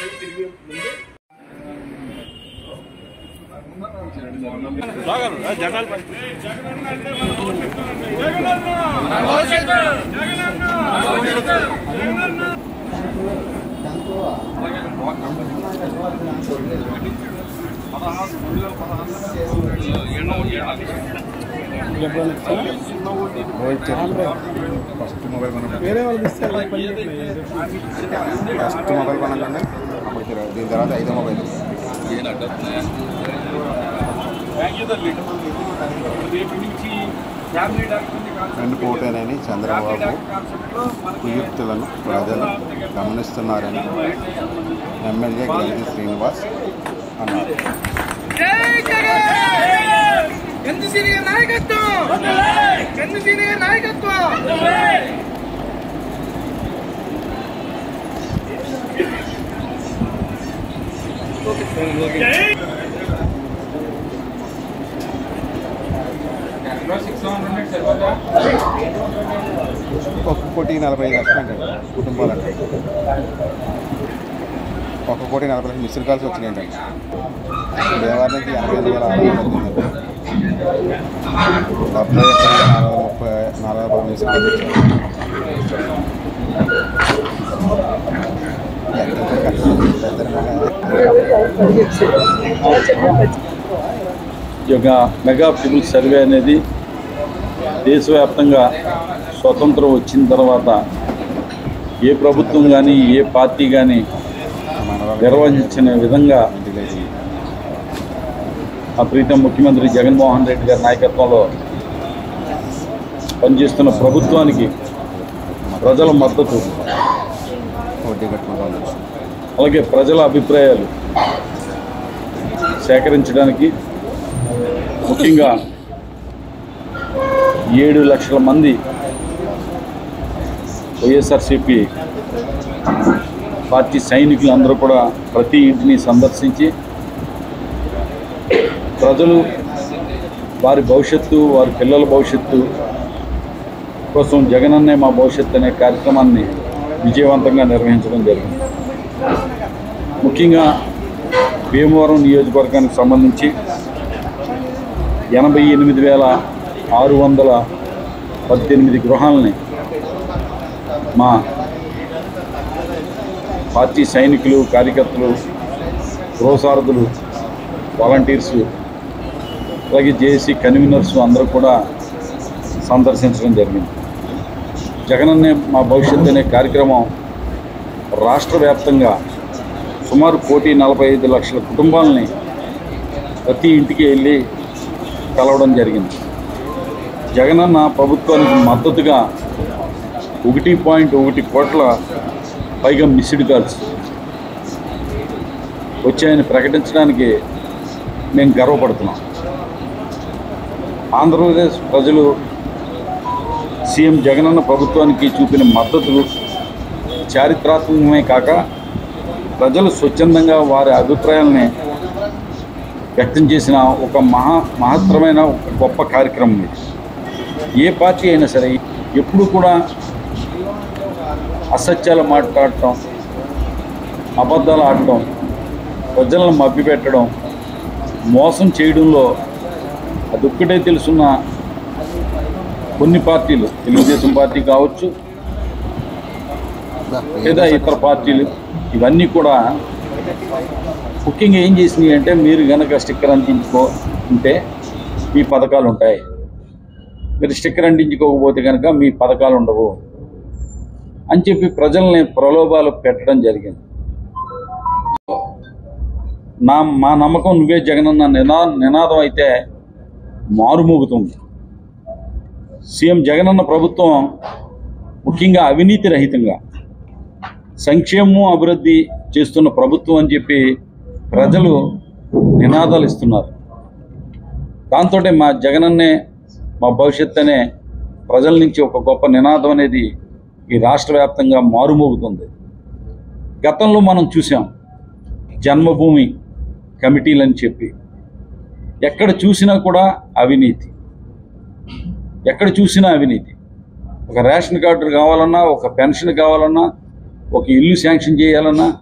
First mobile కొనగా వేరే వాళ్ళకి ఇస్తే అలా పని చేయట్లేదు. ఫస్ట్ మొబైల్ కొనగానే అప్పటికి రా- దీని తర్వాత ఐదో మొబైల్ రెండు పోటేనని చంద్రబాబు కుయుక్తులను ప్రజలు గమనిస్తున్నారని ఎమ్మెల్యే గ్రంథి శ్రీనివాస్ అన్నారు జై జగన్ చంద్రశీలి గారి నాయకత్వం చంద్రశీలి గారి నాయకత్వం ఒక కోటి నలభై ఐదు లక్షలు అండి కుటుంబాలంటే ఒక కోటి నలభై లక్షలు మిస్డ్ కాల్స్ వచ్చినాయండి దేవారి నుంచి ఎనభై ఎనిమిది వేల ఆరు వందలు వచ్చిందండి డెబ్బై ఒక్క వేల నాలుగు వందల ముప్పై నాలుగు వందల పది మిస్డ్ కాల్స్ వచ్చాయి ఈ యొక్క మెగా పిపుల్ సర్వే అనేది దేశవ్యాప్తంగా స్వతంత్రం వచ్చిన తర్వాత ఏ ప్రభుత్వం కానీ ఏ పార్టీ కానీ నిర్వహించిన విధంగా ఆ ప్రీతం ముఖ్యమంత్రి జగన్మోహన్ రెడ్డి గారి నాయకత్వంలో పనిచేస్తున్న ప్రభుత్వానికి ప్రజల మద్దతు వడ్డీ కట్టుకుంటాం అలాగే ప్రజల అభిప్రాయాలు సేకరించడానికి ముఖ్యంగా ఏడు లక్షల మంది వైఎస్ఆర్సిపి పార్టీ సైనికులు అందరూ కూడా ప్రతి ఇంటిని సందర్శించి ప్రజలు వారి భవిష్యత్తు వారి పిల్లల భవిష్యత్తు కోసం జగనన్నే మా భవిష్యత్తు అనే కార్యక్రమాన్ని విజయవంతంగా నిర్వహించడం జరిగింది ముఖ్యంగా భీమవరం నియోజకవర్గానికి సంబంధించి ఎనభై ఎనిమిది వేల ఆరు వందల పద్దెనిమిది గృహాలని మా పార్టీ సైనికులు కార్యకర్తలు గృహసారథులు వాలంటీర్స్ అలాగే జేఏసీ కన్వీనర్స్ అందరూ కూడా సందర్శించడం జరిగింది జగనన్నే మా భవిష్యత్తు అనే కార్యక్రమం రాష్ట్ర వ్యాప్తంగా సుమారు కోటి నలభై ఐదు లక్షల కుటుంబాలని ప్రతి ఇంటికి వెళ్ళి కలవడం జరిగింది జగనన్న ప్రభుత్వానికి మద్దతుగా ఒకటి పాయింట్ ఒకటి కోట్ల పైగా మిస్డ్ కాల్స్ వచ్చాయని ప్రకటించడానికి మేము గర్వపడుతున్నాం ఆంధ్రప్రదేశ్ ప్రజలు సీఎం జగనన్న ప్రభుత్వానికి చూపిన మద్దతు చారిత్రాత్మకమే కాక ప్రజలు స్వచ్ఛందంగా వారి అభిప్రాయాలని వ్యక్తం చేసిన ఒక మహా మహత్తరమైన ఒక గొప్ప కార్యక్రమం ఇది ఏ పార్టీ అయినా సరే ఎప్పుడు కూడా అసత్యాలు మాట్లాడటం అబద్ధాలు ఆడటం ప్రజలను మభ్యపెట్టడం మోసం చేయడంలో అదొక్కటే తెలుసున్న కొన్ని పార్టీలు తెలుగుదేశం పార్టీ కావచ్చు లేదా ఇతర పార్టీలు ఇవన్నీ కూడా ముఖ్యంగా ఏం చేసినాయి అంటే మీరు కనుక స్టిక్కర్ అంటించుకో ఉంటే మీ పథకాలు ఉంటాయి మీరు స్టిక్కర్ అంటించుకోకపోతే కనుక మీ పథకాలు ఉండవు అని చెప్పి ప్రజల్ని ప్రలోభాలు పెట్టడం జరిగింది నా మా నమ్మకం నువ్వే జగనన్న నినా నినాదం అయితే మారుమోగుతుంది సీఎం జగనన్న ప్రభుత్వం ముఖ్యంగా అవినీతి రహితంగా సంక్షేమం అభివృద్ధి చేస్తున్న ప్రభుత్వం అని చెప్పి ప్రజలు నినాదాలు ఇస్తున్నారు దాంతో మా జగనన్నే మా భవిష్యత్ అనే ప్రజల నుంచి ఒక గొప్ప నినాదం అనేది ఈ రాష్ట్ర వ్యాప్తంగా మారుమోగుతుంది గతంలో మనం చూసాం జన్మభూమి కమిటీలని చెప్పి ఎక్కడ చూసినా కూడా అవినీతి ఎక్కడ చూసినా అవినీతి ఒక రేషన్ కార్డు కావాలన్నా ఒక పెన్షన్ కావాలన్నా ఒక ఇల్లు శాంక్షన్ చేయాలన్నా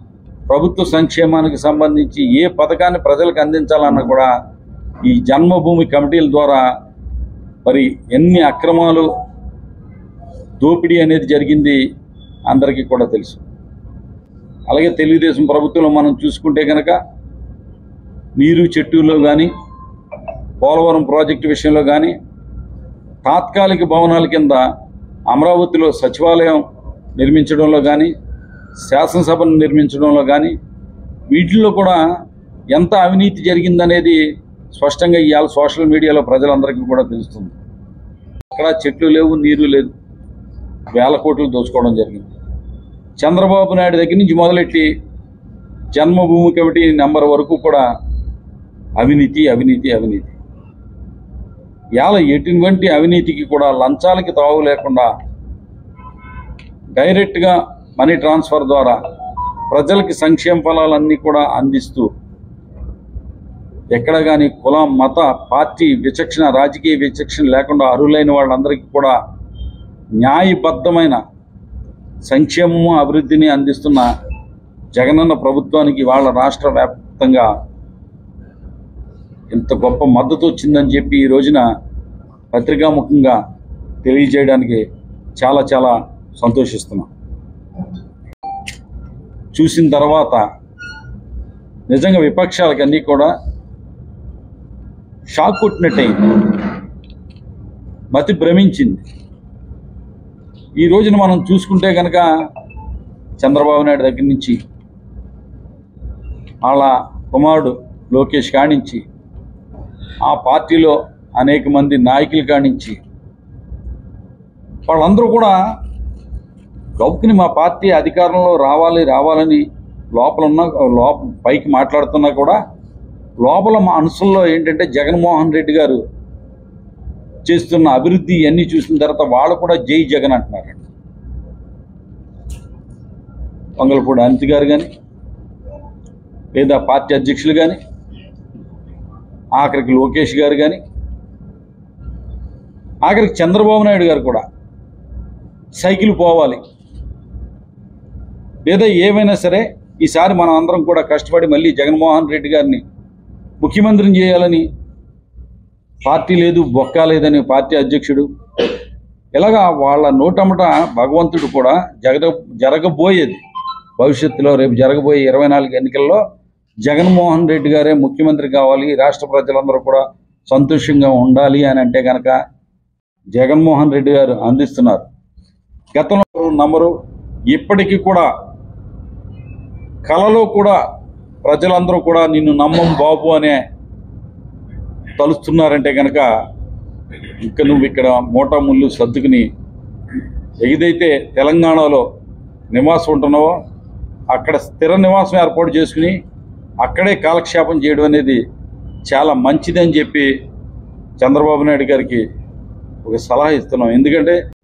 ప్రభుత్వ సంక్షేమానికి సంబంధించి ఏ పథకాన్ని ప్రజలకు అందించాలన్నా కూడా ఈ జన్మభూమి కమిటీల ద్వారా మరి ఎన్ని అక్రమాలు దోపిడీ అనేది జరిగింది అందరికీ కూడా తెలుసు అలాగే తెలుగుదేశం ప్రభుత్వంలో మనం చూసుకుంటే కనుక నీరు చెట్టులో కానీ పోలవరం ప్రాజెక్టు విషయంలో కానీ తాత్కాలిక భవనాల కింద అమరావతిలో సచివాలయం నిర్మించడంలో కానీ శాసనసభను నిర్మించడంలో కానీ వీటిల్లో కూడా ఎంత అవినీతి జరిగిందనేది స్పష్టంగా ఇవాళ సోషల్ మీడియాలో ప్రజలందరికీ కూడా తెలుస్తుంది అక్కడ చెట్లు లేవు నీరు లేదు వేల కోట్లు దోచుకోవడం జరిగింది చంద్రబాబు నాయుడు దగ్గర నుంచి మొదలెట్టి జన్మభూమి కమిటీ నెంబర్ వరకు కూడా అవినీతి అవినీతి అవినీతి ఇవాళ ఎటువంటి అవినీతికి కూడా లంచాలకి తావు లేకుండా డైరెక్ట్గా మనీ ట్రాన్స్ఫర్ ద్వారా ప్రజలకి సంక్షేమ ఫలాలన్నీ కూడా అందిస్తూ ఎక్కడ కానీ కులం మత పార్టీ విచక్షణ రాజకీయ విచక్షణ లేకుండా అర్హులైన వాళ్ళందరికీ కూడా న్యాయబద్ధమైన సంక్షేమము అభివృద్ధిని అందిస్తున్న జగనన్న ప్రభుత్వానికి వాళ్ళ రాష్ట్ర వ్యాప్తంగా ఇంత గొప్ప మద్దతు వచ్చిందని చెప్పి ఈ రోజున పత్రికాముఖంగా తెలియజేయడానికి చాలా చాలా సంతోషిస్తున్నాం చూసిన తర్వాత నిజంగా విపక్షాలకి అన్నీ కూడా షాక్ కొట్టినట్టయింది మతి భ్రమించింది ఈ రోజున మనం చూసుకుంటే కనుక చంద్రబాబు నాయుడు దగ్గర నుంచి వాళ్ళ కుమారుడు లోకేష్ కానించి ఆ పార్టీలో అనేక మంది నాయకులు కానించి వాళ్ళందరూ కూడా గౌకుని మా పార్టీ అధికారంలో రావాలి రావాలని లోపల ఉన్న లోప పైకి మాట్లాడుతున్నా కూడా లోపల మనసుల్లో ఏంటంటే జగన్మోహన్ రెడ్డి గారు చేస్తున్న అభివృద్ధి ఇవన్నీ చూసిన తర్వాత వాళ్ళు కూడా జై జగన్ అంటున్నారండి వంగలపూడి అనిత గారు కానీ లేదా పార్టీ అధ్యక్షులు కానీ ఆఖరికి లోకేష్ గారు కానీ ఆఖరికి చంద్రబాబు నాయుడు గారు కూడా సైకిల్ పోవాలి లేదా ఏమైనా సరే ఈసారి మనం అందరం కూడా కష్టపడి మళ్ళీ జగన్మోహన్ రెడ్డి గారిని ముఖ్యమంత్రిని చేయాలని పార్టీ లేదు బొక్క లేదని పార్టీ అధ్యక్షుడు ఇలాగా వాళ్ళ నోటమట భగవంతుడు కూడా జగద జరగబోయేది భవిష్యత్తులో రేపు జరగబోయే ఇరవై నాలుగు ఎన్నికల్లో జగన్మోహన్ రెడ్డి గారే ముఖ్యమంత్రి కావాలి రాష్ట్ర ప్రజలందరూ కూడా సంతోషంగా ఉండాలి అని అంటే కనుక జగన్మోహన్ రెడ్డి గారు అందిస్తున్నారు గతంలో నమ్మరు ఇప్పటికీ కూడా కళలో కూడా ప్రజలందరూ కూడా నిన్ను నమ్మం బాబు అనే తలుస్తున్నారంటే కనుక ఇంకా నువ్వు ఇక్కడ మోటా ముళ్ళు సర్దుకుని ఏదైతే తెలంగాణలో నివాసం ఉంటున్నావో అక్కడ స్థిర నివాసం ఏర్పాటు చేసుకుని అక్కడే కాలక్షేపం చేయడం అనేది చాలా మంచిదని చెప్పి చంద్రబాబు నాయుడు గారికి ఒక సలహా ఇస్తున్నాం ఎందుకంటే